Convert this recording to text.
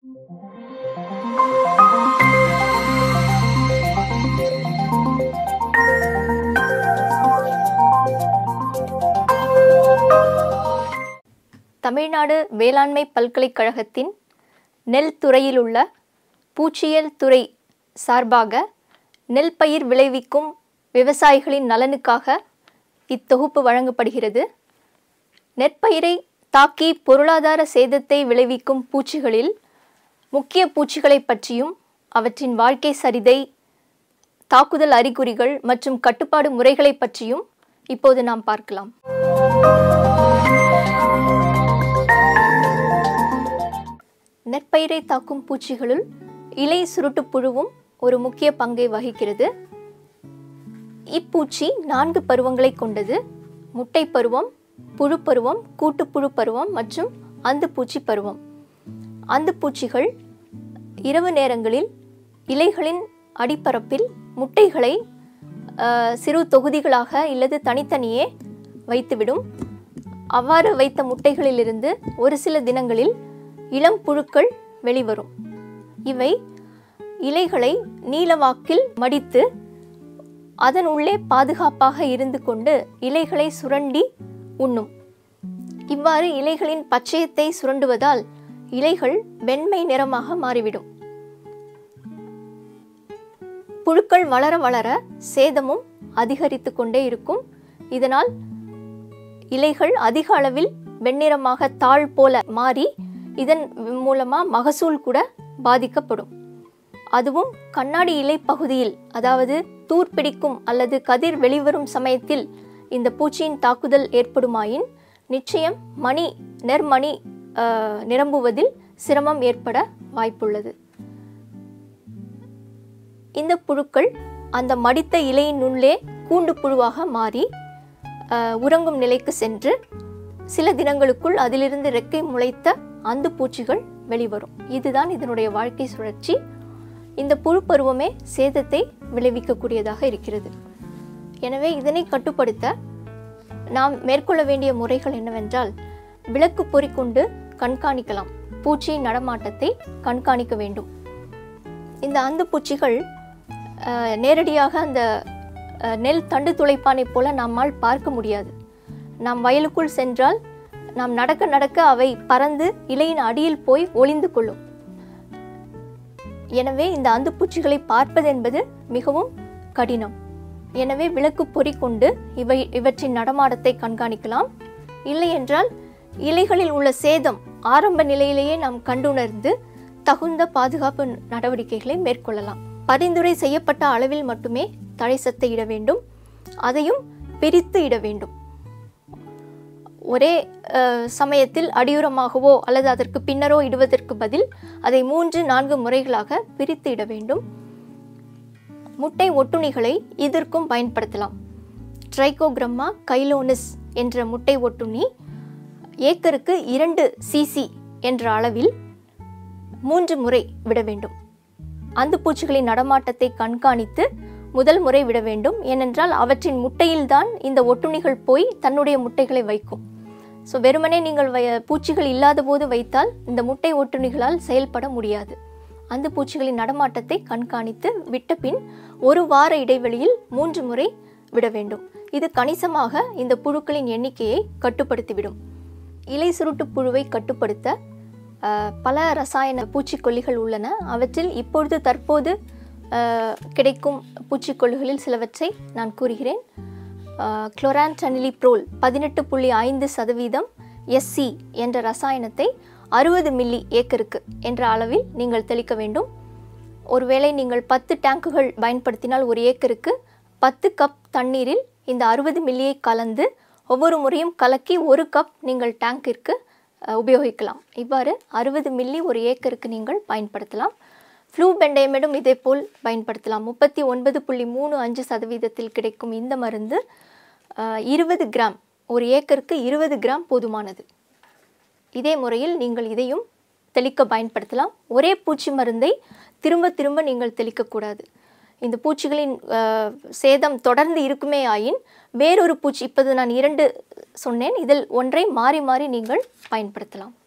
தமிழ்நாடு வேளாண்மை பல்கலைக்கழகத்தின் நெல் துறையில் உள்ள பூச்சியியல் துறை சார்பாக நெல் பயிர் விளைவிக்கும் விவசாயிகளின் நலனுக்காக இத்தொகுப்பு வழங்கப்படுகிறது நெற்பயிரை தாக்கி பொருளாதார சேதத்தை விளைவிக்கும் பூச்சிகளில் முக்கிய பூச்சிகளை பற்றியும் அவற்றின் வாழ்க்கை சரிதை தாக்குதல் அறிகுறிகள் மற்றும் கட்டுப்பாடு முறைகளை பற்றியும் இப்போது நாம் பார்க்கலாம் நெற்பயிரை தாக்கும் பூச்சிகளுள் இலை சுருட்டுப் புழுவும் ஒரு முக்கிய பங்கை வகிக்கிறது இப்பூச்சி நான்கு பருவங்களை கொண்டது முட்டை பருவம் புழு பருவம் கூட்டுப்புழு பருவம் மற்றும் அந்துப்பூச்சி பருவம் அந்துப்பூச்சிகள் இரவு நேரங்களில் இலைகளின் அடிப்பரப்பில் முட்டைகளை அஹ், சிறு தொகுதிகளாக இல்லது தனித்தனியே வைத்துவிடும் அவ்வாறு வைத்த முட்டைகளிலிருந்து ஒரு சில தினங்களில் இளம் புழுக்கள் வெளிவரும் இவை இலைகளை நீலவாக்கில் மடித்து அதன் உள்ளே பாதுகாப்பாக இருந்து கொண்டு இலைகளை சுரண்டி உண்ணும் இவ்வாறு இலைகளின் பச்சையத்தை சுரண்டுவதால் இலைகள் வெண்மை நிறமாக மாறிவிடும் புழுக்கள் வளர வளர சேதமும் அதிகரித்து கொண்டே இருக்கும் இதனால் இலைகள் அதிக அளவில் வெண்ணிறமாக தாள் போல மாறி இதன் மூலமா மகசூல் கூட பாதிக்கப்படும் அதுவும் கண்ணாடி இலை பகுதியில் அதாவது தூர் பிடிக்கும் அல்லது கதிர் வெளிவரும் சமயத்தில் இந்த பூச்சியின் தாக்குதல் ஏற்படுமாயின் நிச்சயம் மணி நெற்மணி ஆஹ், நிரம்புவதில் சிரமம் ஏற்பட வாய்ப்புள்ளது இந்த புழுக்கள் அந்த மடித்த இலையின் உள்ளே கூண்டு புழுவாக மாறி ஆஹ், உறங்கும் நிலைக்கு சென்று சில தினங்களுக்குள் அதிலிருந்து ரெக்கை முளைத்த அந்து பூச்சிகள் வெளிவரும் இதுதான் இதனுடைய வாழ்க்கை சுழற்சி இந்த புழு பருவமே சேதத்தை விளைவிக்கக்கூடியதாக இருக்கிறது எனவே இதனை கட்டுப்படுத்த நாம் மேற்கொள்ள வேண்டிய முறைகள் என்னவென்றால் விளக்கு பொறி கொண்டு கண்காணிக்கலாம் பூச்சியின் நடமாட்டத்தை கண்காணிக்க வேண்டும் இந்த அந்து பூச்சிகள் அஹ், நேரடியாக அந்த அஹ், நெல் தண்டு துளைப்பானை போல நம்மால் பார்க்க முடியாது நாம் வயலுக்குள் சென்றால் நாம் நடக்க நடக்க அவை பறந்து இலையின் அடியில் போய் ஒளிந்து கொள்ளும் எனவே இந்த அந்துப்பூச்சிகளை பார்ப்பது என்பது மிகவும் கடினம் எனவே விளக்கு பொறி கொண்டு இவை இவற்றின் நடமாட்டத்தை கண்காணிக்கலாம் இல்லை என்றால் இலைகளில் உள்ள சேதம் ஆரம்ப நிலையிலேயே நாம் கண்டுணர்ந்து தகுந்த பாதுகாப்பு நடவடிக்கைகளை மேற்கொள்ளலாம் பரிந்துரை செய்யப்பட்ட அளவில் மட்டுமே தழைசத்தை இட வேண்டும் அதையும் பிரித்து இட வேண்டும் ஒரே அஹ், சமயத்தில் அடியுரமாகவோ அல்லது அதற்கு பின்னரோ இடுவதற்கு பதில் அதை மூன்று நான்கு முறைகளாக பிரித்து இட வேண்டும் முட்டை ஒட்டுண்ணிகளை இதற்கும் பயன்படுத்தலாம் ட்ரைகோகிரம்மா கைலோனிஸ் என்ற முட்டை ஒட்டுண்ணி ஏக்கருக்கு இரண்டு சிசி என்ற அளவில் மூன்று முறை விட வேண்டும் அந்த பூச்சிகளின் நடமாட்டத்தை கண்காணித்து முதல் முறை விட வேண்டும் ஏனென்றால் அவற்றின் முட்டையில்தான் இந்த ஒட்டுண்ணிகள் போய் தன்னுடைய முட்டைகளை வைக்கும் ஸோ வெறுமனே நீங்கள் வய பூச்சிகள் இல்லாத போது வைத்தால் இந்த முட்டை ஒட்டுண்ணிகளால் செயல்பட முடியாது அந்த பூச்சிகளின் நடமாட்டத்தை கண்காணித்து விட்ட பின் ஒரு வார இடைவெளியில் மூன்று முறை விட வேண்டும் இது கணிசமாக இந்த புழுக்களின் எண்ணிக்கையை கட்டுப்படுத்திவிடும் இலை சுருட்டு புழுவை கட்டுப்படுத்த அஹ், பல ரசாயன பூச்சிக்கொல்லிகள் உள்ளன அவற்றில் இப்பொழுது தற்போது அஹ், கிடைக்கும் பூச்சிக்கொல்லிகளில் சிலவற்றை நான் கூறுகிறேன் குளோரான்டனிலிப்ரோல் பதினெட்டு புள்ளி ஐந்து சதவீதம் எஸ்சி என்ற ரசாயனத்தை அறுபது மில்லி ஏக்கருக்கு என்ற அளவில் நீங்கள் தெளிக்க வேண்டும் ஒருவேளை நீங்கள் பத்து டேங்குகள் பயன்படுத்தினால் ஒரு ஏக்கருக்கு பத்து கப் தண்ணீரில் இந்த அறுபது மில்லியை கலந்து ஒவ்வொரு முறையும் கலக்கி ஒரு கப் நீங்கள் டேங்கிற்கு அஹ், உபயோகிக்கலாம் இவ்வாறு அறுபது மில்லி ஒரு ஏக்கருக்கு நீங்கள் பயன்படுத்தலாம் ஃப்ளூ பெண்டையமிடும் இதேபோல் பயன்படுத்தலாம் முப்பத்தி ஒன்பது புள்ளி மூணு அஞ்சு சதவீதத்தில் கிடைக்கும் இந்த மருந்து இருபது கிராம் ஒரு ஏக்கருக்கு இருபது கிராம் போதுமானது இதே முறையில் நீங்கள் இதையும் தெளிக்க பயன்படுத்தலாம் ஒரே பூச்சி மருந்தை திரும்ப திரும்ப நீங்கள் தெளிக்கக்கூடாது இந்த பூச்சிகளின் அஹ், சேதம் தொடர்ந்து இருக்குமே ஆயின் வேறொரு பூச்சி இப்போது நான் இரண்டு சொன்னேன் இதில் ஒன்றை மாறி மாறி நீங்கள் பயன்படுத்தலாம்